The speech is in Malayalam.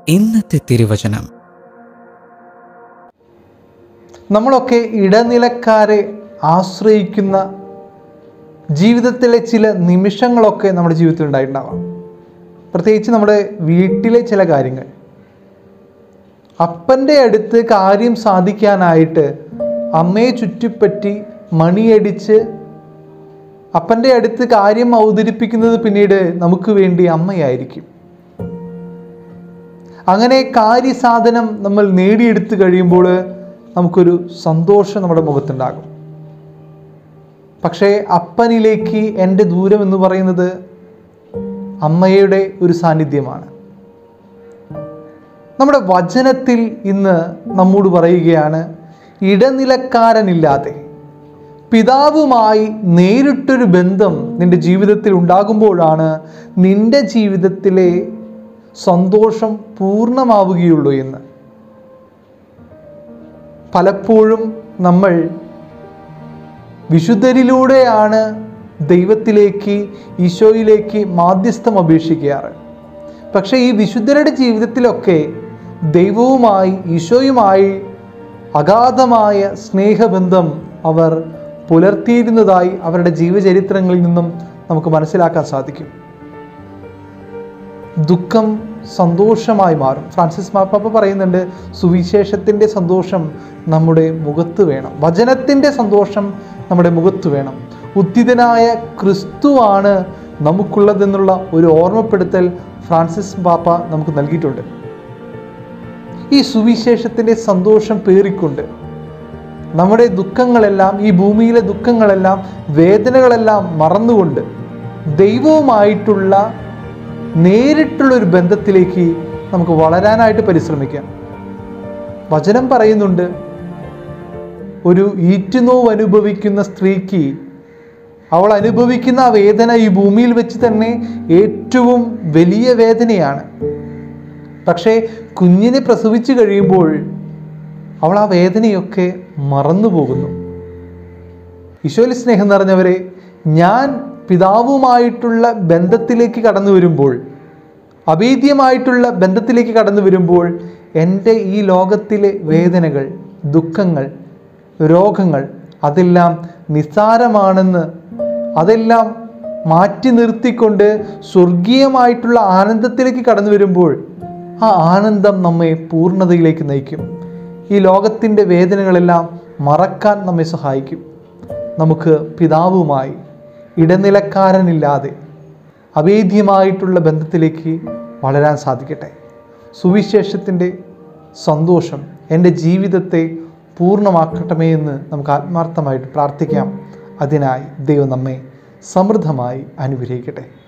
ഇന്നത്തെ തിരുവചനം നമ്മളൊക്കെ ഇടനിലക്കാരെ ആശ്രയിക്കുന്ന ജീവിതത്തിലെ ചില നിമിഷങ്ങളൊക്കെ നമ്മുടെ ജീവിതത്തിൽ ഉണ്ടായിട്ടുണ്ടാവാം പ്രത്യേകിച്ച് നമ്മുടെ വീട്ടിലെ ചില കാര്യങ്ങൾ അപ്പൻ്റെ അടുത്ത് കാര്യം സാധിക്കാനായിട്ട് അമ്മയെ ചുറ്റിപ്പറ്റി മണിയടിച്ച് അപ്പൻ്റെ അടുത്ത് കാര്യം അവതരിപ്പിക്കുന്നത് പിന്നീട് നമുക്ക് വേണ്ടി അമ്മയായിരിക്കും അങ്ങനെ കാര്യസാധനം നമ്മൾ നേടിയെടുത്ത് കഴിയുമ്പോൾ നമുക്കൊരു സന്തോഷം നമ്മുടെ മുഖത്തുണ്ടാകും പക്ഷേ അപ്പനിലേക്ക് എൻ്റെ ദൂരം എന്ന് പറയുന്നത് അമ്മയുടെ ഒരു സാന്നിധ്യമാണ് നമ്മുടെ വചനത്തിൽ ഇന്ന് നമ്മോട് പറയുകയാണ് ഇടനിലക്കാരനില്ലാതെ പിതാവുമായി നേരിട്ടൊരു ബന്ധം നിന്റെ ജീവിതത്തിൽ ഉണ്ടാകുമ്പോഴാണ് നിന്റെ ജീവിതത്തിലെ സന്തോഷം പൂർണ്ണമാവുകയുള്ളൂ എന്ന് പലപ്പോഴും നമ്മൾ വിശുദ്ധരിലൂടെയാണ് ദൈവത്തിലേക്ക് ഈശോയിലേക്ക് മാധ്യസ്ഥം അപേക്ഷിക്കാറ് പക്ഷേ ഈ വിശുദ്ധരുടെ ജീവിതത്തിലൊക്കെ ദൈവവുമായി ഈശോയുമായി അഗാധമായ സ്നേഹബന്ധം അവർ പുലർത്തിയിരുന്നതായി അവരുടെ ജീവചരിത്രങ്ങളിൽ നിന്നും നമുക്ക് മനസ്സിലാക്കാൻ സാധിക്കും ദുഃഖം സന്തോഷമായി മാറും ഫ്രാൻസിസ് മാപ്പാപ്പ പറയുന്നുണ്ട് സുവിശേഷത്തിൻ്റെ സന്തോഷം നമ്മുടെ മുഖത്ത് വേണം വചനത്തിൻ്റെ സന്തോഷം നമ്മുടെ മുഖത്ത് വേണം ഉദ്ധിതനായ ക്രിസ്തുവാണ് നമുക്കുള്ളതെന്നുള്ള ഒരു ഓർമ്മപ്പെടുത്തൽ ഫ്രാൻസിസ് പാപ്പ നമുക്ക് നൽകിയിട്ടുണ്ട് ഈ സുവിശേഷത്തിൻ്റെ സന്തോഷം പേറിക്കൊണ്ട് നമ്മുടെ ദുഃഖങ്ങളെല്ലാം ഈ ഭൂമിയിലെ ദുഃഖങ്ങളെല്ലാം വേദനകളെല്ലാം മറന്നുകൊണ്ട് ദൈവവുമായിട്ടുള്ള നേരിട്ടുള്ള ഒരു ബന്ധത്തിലേക്ക് നമുക്ക് വളരാനായിട്ട് പരിശ്രമിക്കാം വചനം പറയുന്നുണ്ട് ഒരു ഈറ്റുനോവ് അനുഭവിക്കുന്ന സ്ത്രീക്ക് അവൾ അനുഭവിക്കുന്ന ആ വേദന ഈ ഭൂമിയിൽ വെച്ച് തന്നെ ഏറ്റവും വലിയ വേദനയാണ് പക്ഷേ കുഞ്ഞിനെ പ്രസവിച്ചു കഴിയുമ്പോൾ അവൾ ആ വേദനയൊക്കെ മറന്നു പോകുന്നു ഈശോയിൽ സ്നേഹം നിറഞ്ഞവരെ ഞാൻ പിതാവുമായിട്ടുള്ള ബന്ധത്തിലേക്ക് കടന്നു വരുമ്പോൾ അഭേദ്യമായിട്ടുള്ള ബന്ധത്തിലേക്ക് കടന്നു വരുമ്പോൾ എൻ്റെ ഈ ലോകത്തിലെ വേദനകൾ ദുഃഖങ്ങൾ രോഗങ്ങൾ അതെല്ലാം നിസ്സാരമാണെന്ന് അതെല്ലാം മാറ്റി നിർത്തിക്കൊണ്ട് സ്വർഗീയമായിട്ടുള്ള ആനന്ദത്തിലേക്ക് കടന്നു വരുമ്പോൾ ആ ആനന്ദം നമ്മെ പൂർണ്ണതയിലേക്ക് നയിക്കും ഈ ലോകത്തിൻ്റെ വേദനകളെല്ലാം മറക്കാൻ നമ്മെ സഹായിക്കും നമുക്ക് പിതാവുമായി ഇടനിലക്കാരനില്ലാതെ അവേദ്യമായിട്ടുള്ള ബന്ധത്തിലേക്ക് വളരാൻ സാധിക്കട്ടെ സുവിശേഷത്തിൻ്റെ സന്തോഷം എൻ്റെ ജീവിതത്തെ പൂർണ്ണമാക്കട്ടമേ എന്ന് നമുക്ക് ആത്മാർത്ഥമായിട്ട് പ്രാർത്ഥിക്കാം അതിനായി ദൈവം നമ്മെ സമൃദ്ധമായി അനുഗ്രഹിക്കട്ടെ